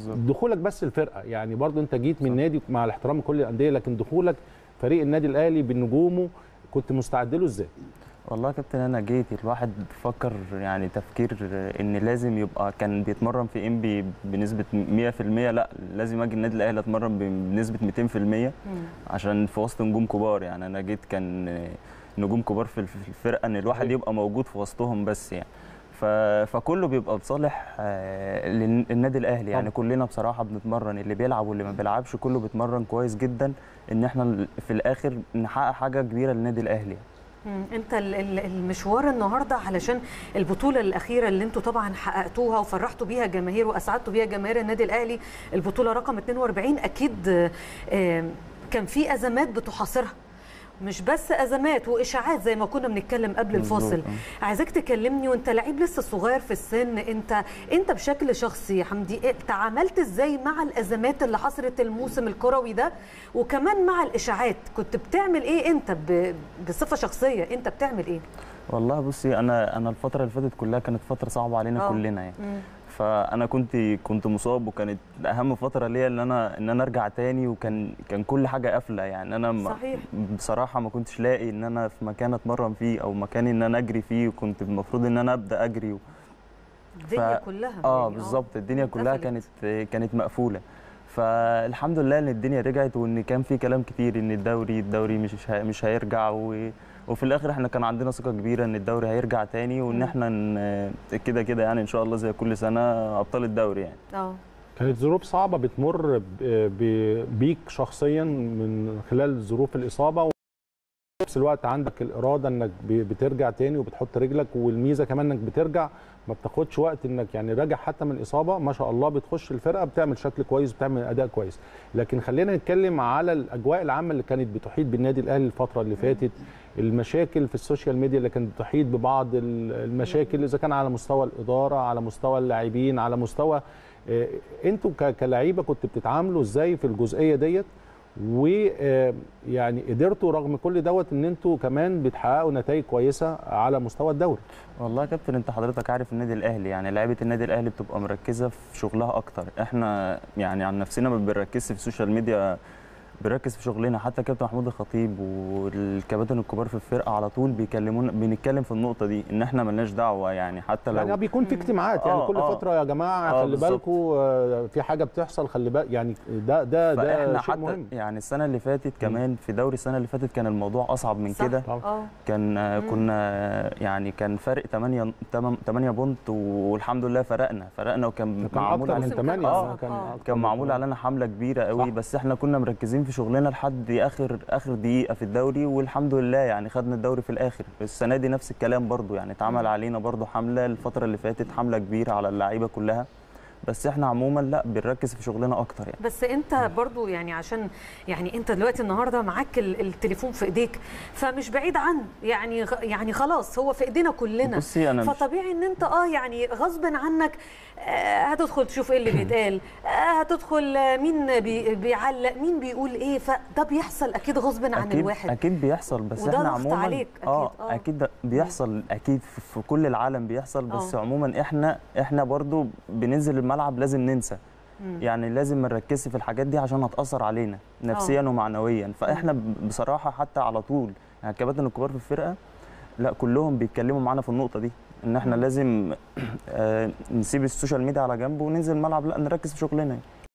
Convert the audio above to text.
بالظبط دخولك بس الفرقه يعني برضو انت جيت من نادي مع الاحترام لكل الانديه لكن دخولك فريق النادي الاهلي بنجومه كنت مستعد له ازاي والله يا كابتن انا جيت الواحد فكر يعني تفكير ان لازم يبقى كان بيتمرن في ام بي بنسبه 100% لا لازم اجي النادي الاهلي اتمرن بنسبه 200% عشان في وسط نجوم كبار يعني انا جيت كان نجوم كبار في الف- في الفرقه ان الواحد أيوة. يبقى موجود في وسطهم بس يعني ف- فكله بيبقى بصالح آه، للنادي الاهلي يعني كلنا بصراحه بنتمرن اللي بيلعب واللي ما بيلعبش كله بيتمرن كويس جدا ان احنا في الاخر نحقق حاجه كبيره للنادي الاهلي مم. انت ال- ال- المشوار النهارده علشان البطوله الاخيره اللي انتوا طبعا حققتوها وفرحتوا بيها جماهير واسعدتوا بيها جماهير النادي الاهلي البطوله رقم 42 اكيد آه، آه، كان في ازمات بتحاصرها مش بس ازمات واشاعات زي ما كنا بنتكلم قبل مظبوط، الفاصل آه. عايزاك تكلمني وانت لعيب لسه صغير في السن انت انت بشكل شخصي يا حمدي إيه- تعاملت ازاي مع الازمات اللي حصلت الموسم الكروي ده وكمان مع الاشاعات كنت بتعمل ايه انت ب- بصفه شخصيه انت بتعمل ايه والله بصي انا انا الفتره اللي فاتت كلها كانت فتره صعبه علينا آه. كلنا يعني مم. فانا كنت كنت مصاب وكانت اهم فتره ليا ان انا ان انا ارجع تاني وكان كان كل حاجه قافله يعني انا ما- صحيح. بصراحه ما كنتش لاقي ان انا في مكان اتمرن فيه او مكان ان انا اجري فيه وكنت المفروض ان انا ابدا اجري الدنيا ف- كلها اه يعني بالظبط الدنيا كلها اتقفلت. كانت كانت مقفوله فالحمد لله ان الدنيا رجعت وان كان في كلام كتير ان الدوري الدوري مش ه- مش هيرجع و وفي الاخر احنا كان عندنا ثقه كبيره ان الدوري هيرجع تاني وان مم. احنا ن- كده كده يعني ان شاء الله زي كل سنه ابطال الدوري يعني اه كانت ظروف صعبه بتمر ب- ب- بيك شخصيا من خلال ظروف الاصابه وفي نفس الوقت عندك الاراده انك ب- بترجع تاني وبتحط رجلك والميزه كمان انك بترجع ما بتاخدش وقت انك يعني راجع حتى من الاصابه ما شاء الله بتخش الفرقه بتعمل شكل كويس بتعمل اداء كويس لكن خلينا نتكلم على الاجواء العامه اللي كانت بتحيط بالنادي الاهلي الفتره اللي فاتت المشاكل في السوشيال ميديا اللي كانت بتحيط ببعض ال- المشاكل اذا كان على مستوى الاداره على مستوى اللاعبين على مستوى آه، انتوا ك- كلاعيبه كنت بتتعاملوا ازاي في الجزئيه ديت ويعني قدرتوا رغم كل دوت ان انتوا كمان بتحققوا نتائج كويسه على مستوى الدوري والله يا كابتن انت حضرتك عارف النادي الاهلي يعني لعيبه النادي الاهلي بتبقى مركزه في شغلها اكتر احنا يعني عن نفسنا ما بنركزش في السوشيال ميديا بنركز في شغلنا حتى كابتن محمود الخطيب والكباتن الكبار في الفرقه على طول بيكلمونا بنتكلم في النقطه دي ان احنا ملناش دعوه يعني حتى لو يعني بيكون في اجتماعات يعني آه، كل آه. فتره يا جماعه آه، خلي بالظبط. بالكم في حاجه بتحصل خلي بالك يعني ده ده ده فاحنا شيء حتى مهم يعني السنه اللي فاتت كمان في دوري السنه اللي فاتت كان الموضوع اصعب من صح. كده طبعا. اه كان كنا يعني كان فرق 8 8 بونت والحمد لله فرقنا فرقنا وكان كان معمول اكتر من علينا كان 8 أصعب. آه، كان آه. أكتر كان من معمول 8. علينا حمله كبيره قوي صح. بس احنا كنا مركزين في شغلنا لحد اخر اخر دقيقه في الدوري والحمد لله يعني خدنا الدوري في الاخر السنه دي نفس الكلام برضو يعني اتعمل علينا برضو حمله الفتره اللي فاتت حمله كبيره على اللعيبه كلها بس احنا عموما لا بنركز في شغلنا اكتر يعني بس انت برضو يعني عشان يعني انت دلوقتي النهارده معاك ال- التليفون في ايديك فمش بعيد عنه يعني غ- يعني خلاص هو في ايدينا كلنا بصي انا مش فطبيعي ان انت اه يعني غصب عنك آه، هتدخل تشوف ايه اللي بيتقال آه، هتدخل آه، مين بي بيعلق مين بيقول ايه فده بيحصل اكيد غصب عن اكيد الواحد اكيد بيحصل بس وده احنا ضغط عموما عليك أكيد، اه آه. اكيد ده بيحصل اكيد في في كل العالم بيحصل بس آه. عموما احنا احنا برضو بننزل الملعب لازم ننسى مم. يعني لازم ما نركزش في الحاجات دي عشان هتاثر علينا نفسيا ومعنويا فاحنا ب- بصراحه حتى على طول يعني الكباتن الكبار في الفرقه لا كلهم بيتكلموا معانا في النقطه دي ان احنا مم. لازم آه، نسيب السوشيال ميديا على جنب وننزل الملعب لا نركز في شغلنا